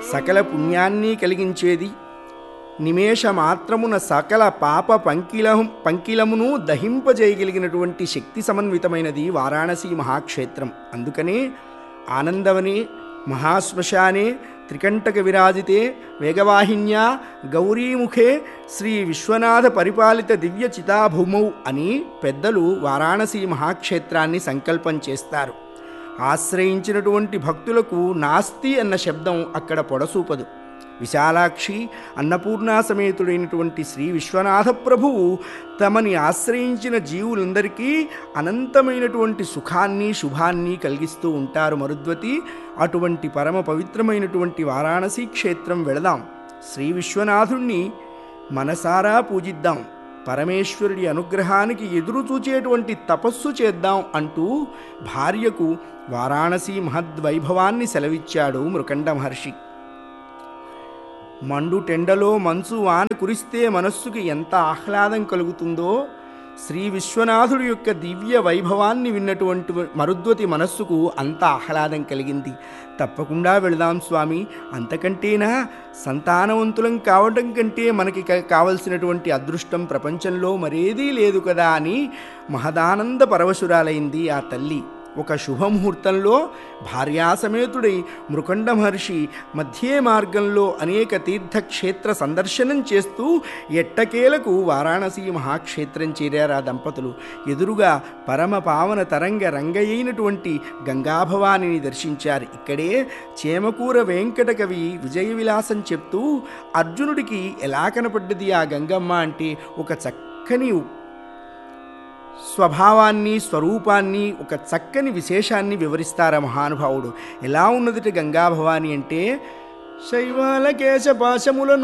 సకల పుణ్యాన్ని కలిగించేది నిమేష మాత్రమున సకల పాప పంకిల పంకిలమును దహింపజేయగలిగినటువంటి శక్తి సమన్వితమైనది వారాణసి మహాక్షేత్రం అందుకనే ఆనందవనే మహాశ్మశానే త్రికంటక విరాజితే వేగవాహిన్యా గౌరీముఖే శ్రీ విశ్వనాథ పరిపాలిత దివ్య చితాభూమౌ అని పెద్దలు వారాణసి మహాక్షేత్రాన్ని సంకల్పం చేస్తారు ఆశ్రయించినటువంటి భక్తులకు నాస్తి అన్న శబ్దం అక్కడ పొడసూపదు విశాలాక్షి అన్నపూర్ణా సమేతుడైనటువంటి శ్రీ విశ్వనాథ ప్రభువు తమని ఆశ్రయించిన జీవులందరికీ అనంతమైనటువంటి సుఖాన్ని శుభాన్ని కలిగిస్తూ ఉంటారు మరుద్వతి అటువంటి పరమ పవిత్రమైనటువంటి వారాణసీ క్షేత్రం వెళదాం శ్రీ విశ్వనాథుణ్ణి మనసారా పూజిద్దాం పరమేశ్వరుడి అనుగ్రహానికి ఎదురు చూచేటువంటి తపస్సు చేద్దాం అంటూ భార్యకు వారాణసీ మహద్వైభవాన్ని సెలవిచ్చాడు మృకండ మహర్షి మండు టెండలో మంచు వాన కురిస్తే మనస్సుకి ఎంత ఆహ్లాదం కలుగుతుందో శ్రీ విశ్వనాథుడి యొక్క దివ్య వైభవాన్ని విన్నటువంటి మరుద్వతి మనస్సుకు అంత ఆహ్లాదం కలిగింది తప్పకుండా వెళదాం స్వామి అంతకంటేనా సంతానవంతులం కావడం కంటే మనకి క- కావలసినటువంటి అదృష్టం ప్రపంచంలో మరేదీ లేదు కదా అని మహదానంద పరవశురాలైంది ఆ తల్లి ఒక శుభముహూర్తంలో భార్యాసమేతుడై మృకండ మహర్షి మధ్యే మార్గంలో అనేక తీర్థక్షేత్ర సందర్శనం చేస్తూ ఎట్టకేలకు వారాణసి మహాక్షేత్రం చేరారు ఆ దంపతులు ఎదురుగా పరమ పావన తరంగ రంగయ్యైనటువంటి గంగాభవానిని దర్శించారు ఇక్కడే చేమకూర వెంకట కవి విజయ విలాసం చెప్తూ అర్జునుడికి ఎలా కనపడ్డది ఆ గంగమ్మ అంటే ఒక చక్కని స్వభావాన్ని స్వరూపాన్ని ఒక చక్కని విశేషాన్ని వివరిస్తారా మహానుభావుడు ఎలా ఉన్నదిట గంగా భవాని అంటే శైవాల కేశ పాశములను